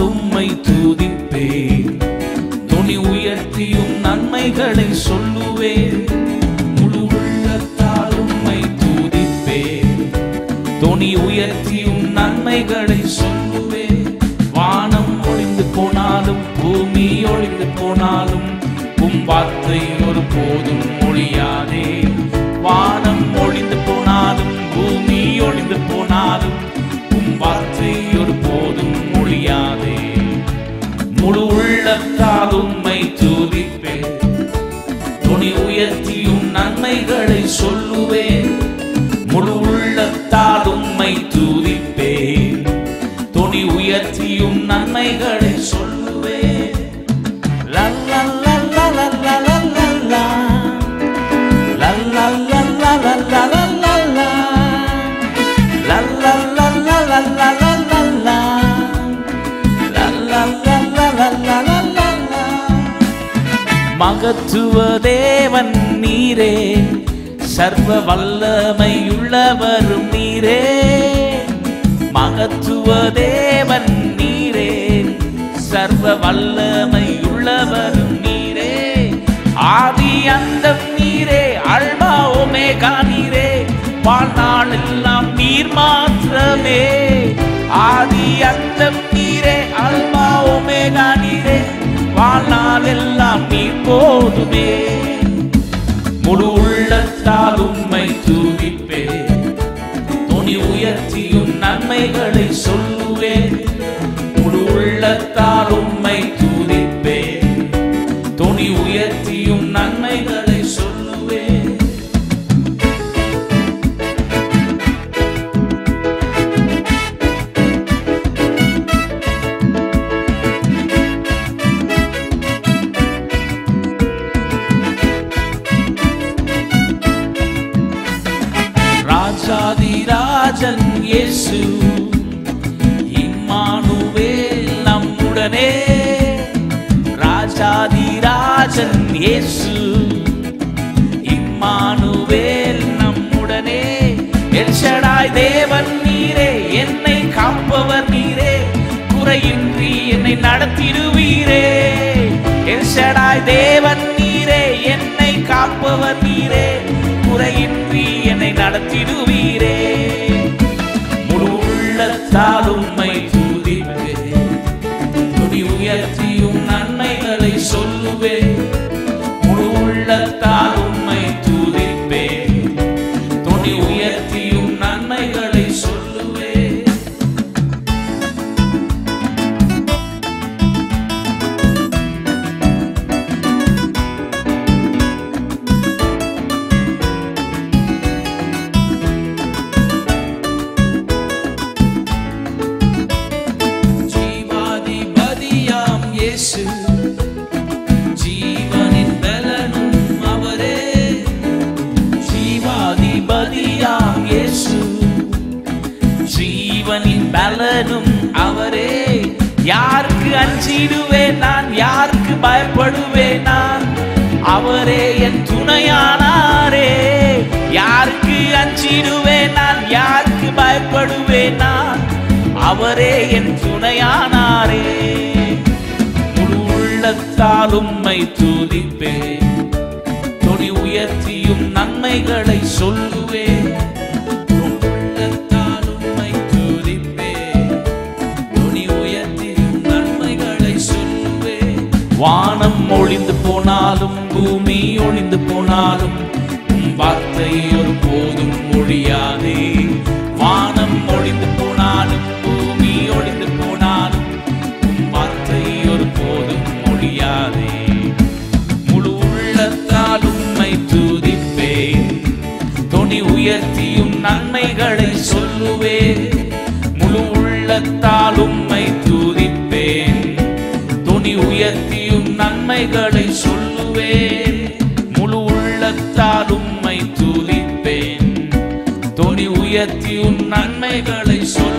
உம்மை துதிப்பேன் துணி உயர்த்தியும் நன்மைகளை சொல்லுவேன் முழு உள்ளத்தால் உம்மை துதிப்பேன் துணி உயர்த்தியும் நன்மைகளை சொல்லுவேன் வானம் ஒளிந்து போனாலும் பூமி ஒளிந்து போனாலும் உம் வார்த்தை ஒரு போதும் ஒழியாதே வானம் ஒளிந்து போனாலும் பூமி ஒளிந்து போனாலும் உம் வார்த்தை ஒரு போதும் ஒழியாதே முழு உள்ளத்தால் உம்மை துதிப்பேன் துணி உயர்த்தியும் நன்மைகளை சொல்லுவேன் முழு உள்ளத்தால் உம்மை துதிப்பேன் துணி உயர்த்தியும் நன்மைகளை சொல்லுவேன் லா, லா, லா, லா, லா, லா, லா, லா, லா. லா, லா, லா, லா, லா, லா, லா, லா, லா. லா, லா, லா, லா, லா, லா, லா, லா, லா. லா, லா, லா, லா, லா, லா, லா, லா, லா. மகத்துவ தேவன் நீரே சர்வ வல்லமையுள்ளவரும் நீரே மகத்துவ தேவன் நீரே சர்வ வல்லமையுள்ளவரும் நீரே ஆதி அந்தம் நீரே அல்பா ஒமேகா நீரே வாழ்நாள் எல்லாம் நீர் மாத்திரமே ஆதி அந்தம் நீரே அல்பா ஒமேகா நீரே வாழ்நாள் எல்லாம் நீர் போதுமே முழு உள்ளத்தால் உம்மை துதிப்பேன் துணி உயர்த்தியும் நன்மைகளை சொல்லுவேன் முழு உள்ளத்தால் உம்மை துதிப்பேன் துணி உயர்த்தியும் நன்மைகளை சொல்லுவேன் ராஜாதிராஜன் இயேசு இம்மானுவேல் நம்முடனே ராஜாதிராஜன் இயேசு இம்மானுவேல் நம்முடனே எல்ஷடாய் தேவன் நீரே என்னை காப்பவர் நீரே குறையின்றி என்னை நடத்திடுவீரே எல்ஷடாய் தேவன் நீரே என்னை காப்பவர் நீரே குறையின்றி என்னை நடத்திடுவீரே முழு உள்ளத்தால் உம்மை துதிப்பேன் துதி உயர்த்தியும் நன்மைகளை சொல்லுவேன் முழு உள்ளத்தால் உம்மை துதிப்பேன் துணி உயர்த்தியும் நன்மைகளை சொல்லுவேன் ஜீவாதிபதியாம் இயேசு ஜீவனின் பலனும் அவரே ஜீவாதிபதியாம் இயேசு ஜீவனின் பலனும் அவரே யாருக்கு அஞ்சிடுவேன் நான் யாருக்கு பயப்படுவேன் நான் அவரே என் துணையானாரே யாருக்கு அஞ்சிடுவேன் நான் யாருக்கு பயப்படுவேன் நான் அவரே என் துணையானாரே முழு உள்ளத்தால் உம்மை துதிப்பேன் தொடி உயர்த்தியும் நன்மைகளை சொல்லுவேன் முழு உள்ளத்தால் உம்மை துதிப்பேன் தொடி உயர்த்தியும் நன்மைகளை சொல்லுவேன் வானம் ஒளிந்து போனாலும் பூமி ஒளிந்து போனாலும் உம் வார்த்தை ஒரு போதும் ஒழியாதே வானம் ஒளிந்து போனாலும் பூமி ஒளிந்து போனாலும் உம் வார்த்தை ஒரு போதும் ஒழியாதே முழு உள்ளத்தால் உம்மை துதிப்பேன் தொனி உயர்த்தியும் நன்மைகளை சொல்லுவேன் முழு உள்ளத்தால் உம்மை துதிப்பேன் துணி உயர்த்தியும் நன்மைகளை சொல்லுவேன் முழு உள்ளத்தால் உம்மை துதிப்பேன் துணி உயர்த்தியும் நன்மைகளை சொல்